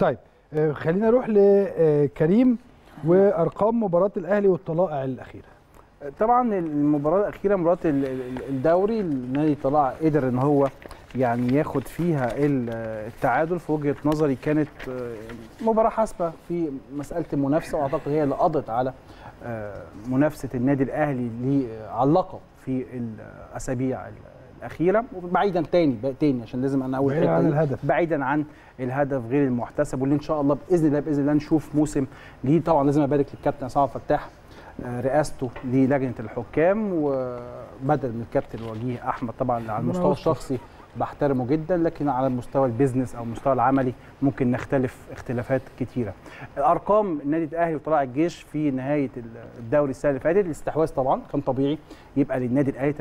طيب آه، خلينا نروح لكريم وارقام مباراه الاهلي والطلائع الاخيره طبعا المباراه الاخيره مباراه ال- ال- الدوري النادي طلع قدر ان هو يعني ياخد فيها ال- التعادل في وجهه نظري كانت آه، مباراه حاسمه في مساله المنافسه واعتقد هي اللي قضت على آه، منافسه النادي الاهلي ل- على اللقب في الاسابيع الاخيره وبعيدا تاني بقى تاني عشان لازم انا اقول بعيداً الحتة عن دي. الهدف. بعيدا عن الهدف غير المحتسب واللي ان شاء الله باذن الله باذن الله نشوف موسم جديد طبعا لازم ابارك للكابتن عصام فتاح آه، رئاسته للجنه الحكام وبدل من الكابتن وجيه احمد طبعا على المستوى يوفقه. الشخصي بحترمه جدا لكن على المستوى البيزنس او المستوى العملي ممكن نختلف اختلافات كتيره. الارقام النادي الاهلي وطلائع الجيش في نهايه الدوري السنه اللي فاتت الاستحواذ طبعا كان طبيعي يبقى للنادي الاهلي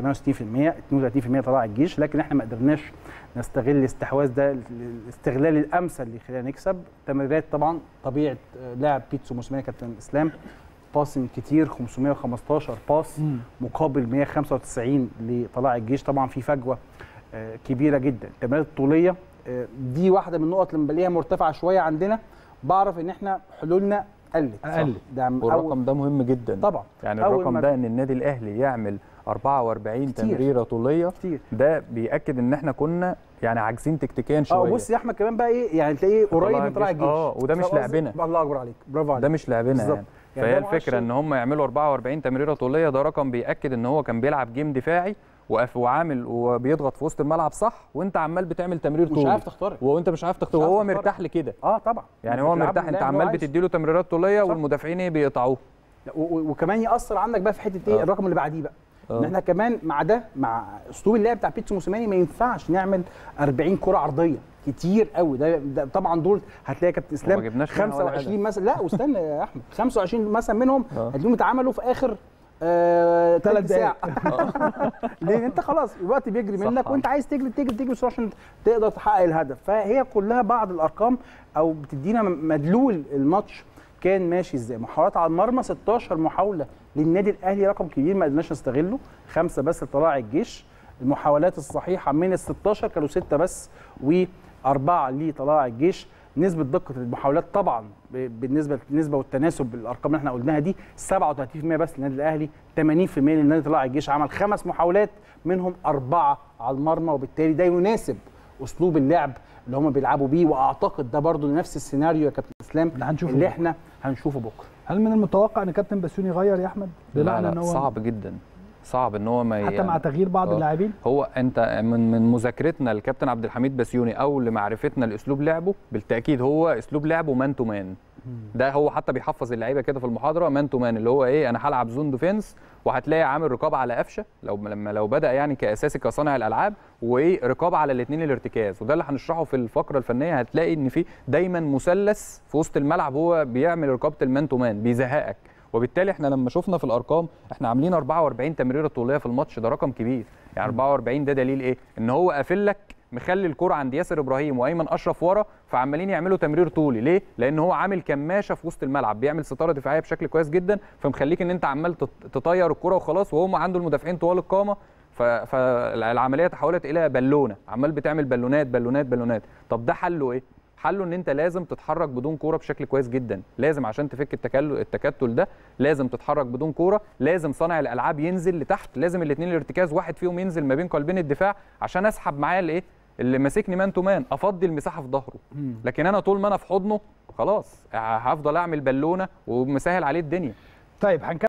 68% 32% طلائع الجيش لكن احنا ما قدرناش نستغل الاستحواذ ده الاستغلال الامثل اللي يخلينا نكسب تمريرات طبعا طبيعه آه، لاعب بيتسو موسيماني كابتن اسلام باسنج كتير 515 باس مقابل 195 لطلائع الجيش طبعا في فجوه آه، كبيره جدا التمريرات الطوليه آه، دي واحده من النقط اللي بنلاقيها مرتفعه شويه عندنا بعرف ان احنا حلولنا قلت أقل. ده من أول- والرقم ده مهم جدا طبعا يعني أول الرقم ما- ده ان النادي الاهلي يعمل 44 كتير. تمريره طوليه كتير ده بياكد ان احنا كنا يعني عاجزين تكتيكيا اه شويه بص يا احمد كمان بقى ايه يعني تلاقيه قريب طلائع من طلائع الجيش. الجيش اه، وده مش فاهم قصدي؟ لعبنا. الله اكبر عليك برافو عليك ده مش لعبنا بالظبط. يعني يعني فهي ده مؤشر- الفكره ان هم يعملوا 44 تمريره طوليه ده رقم بياكد ان هو كان بيلعب جيم دفاعي وقف وعامل وبيضغط في وسط الملعب صح وانت عمال بتعمل تمرير مش طولي عارف تخترق وانت مش عارف تختار مش عارف وهو تخترق. مرتاح لكده اه طبعا يعني هو بتلعب مرتاح انت اللاعب اللي هو عمال عايزه. بتديله تمريرات طوليه صح. والمدافعين ايه بيقطعوه و- و- وكمان ياثر عندك بقى في حته ايه آه. الرقم اللي بعديه بقى ان آه. احنا كمان مع ده مع اسلوب اللعب بتاع بيتسو موسيماني ما ينفعش نعمل 40 كره عرضيه كتير قوي ده, ده طبعا دول هتلاقي كابتن اسلام جبناش منها ولا 25 مثلا لا واستنى يا احمد 25 مثلا منهم آه. هتلاقيهم اتعملوا في اخر آه تلات تلت ساعة لان انت خلاص الوقت بيجري صح. منك وانت عايز تجري تجري تجري بسرعه عشان تقدر تحقق الهدف فهي كلها بعض الارقام او بتدينا مدلول الماتش كان ماشي ازاي محاولات على المرمى 16 محاوله للنادي الاهلي رقم كبير ما قدرناش نستغله خمسه بس لطلائع الجيش المحاولات الصحيحه من ال 16 كانوا سته بس واربعه لطلائع الجيش نسبه دقه المحاولات طبعا ب- بالنسبه للنسبه والتناسب بالارقام اللي احنا قلناها دي 37% بس للنادي الاهلي 80% للنادي طلائع الجيش عمل خمس محاولات منهم اربعه على المرمى وبالتالي ده يناسب اسلوب اللعب اللي هم بيلعبوا بيه واعتقد ده برضو نفس السيناريو يا كابتن اسلام اللي هنشوفه اللي بكرة. احنا هنشوفه بكره هل من المتوقع ان كابتن بسيوني يغير يا احمد لا بمعنى ان لا هو صعب جدا صعب ان هو ما حتى مع يعني- تغيير بعض آه. اللاعبين هو انت من من مذاكرتنا للكابتن عبد الحميد بسيوني او لمعرفتنا لاسلوب لعبه بالتاكيد هو اسلوب لعبه مان تو مان ده هو حتى بيحفظ اللعيبه كده في المحاضره مان تو مان اللي هو ايه انا هلعب زون ديفنس وهتلاقي عامل رقابه على قفشه لو لما لو بدا يعني كاساسي كصانع الالعاب وايه رقابه على الاثنين الارتكاز وده اللي هنشرحه في الفقره الفنيه هتلاقي ان في دايما مثلث في وسط الملعب هو بيعمل رقابه المان تو مان بيزهقك وبالتالي احنا لما شفنا في الارقام احنا عاملين 44 تمريره طوليه في الماتش ده رقم كبير يعني 44 ده دليل ايه ان هو قافل لك مخلي الكرة عند ياسر ابراهيم وايمن اشرف ورا فعمالين يعملوا تمرير طولي ليه لان هو عامل كماشه في وسط الملعب بيعمل ستاره دفاعيه بشكل كويس جدا فمخليك ان انت عمال تط- تطير الكرة وخلاص وهم عنده المدافعين طوال القامه ف- فالعمليه تحولت الى بالونه عمال بتعمل بالونات بالونات بالونات طب ده حله ايه حله ان انت لازم تتحرك بدون كوره بشكل كويس جدا لازم عشان تفك التكل- التكتل ده لازم تتحرك بدون كوره لازم صانع الالعاب ينزل لتحت لازم الاثنين الارتكاز واحد فيهم ينزل ما بين قلبين الدفاع عشان اسحب معاه الايه اللي ماسكني مان تو مان افضي المساحه في ظهره لكن انا طول ما انا في حضنه خلاص هفضل اعمل بالونه ومسهل عليه الدنيا طيب هنكمل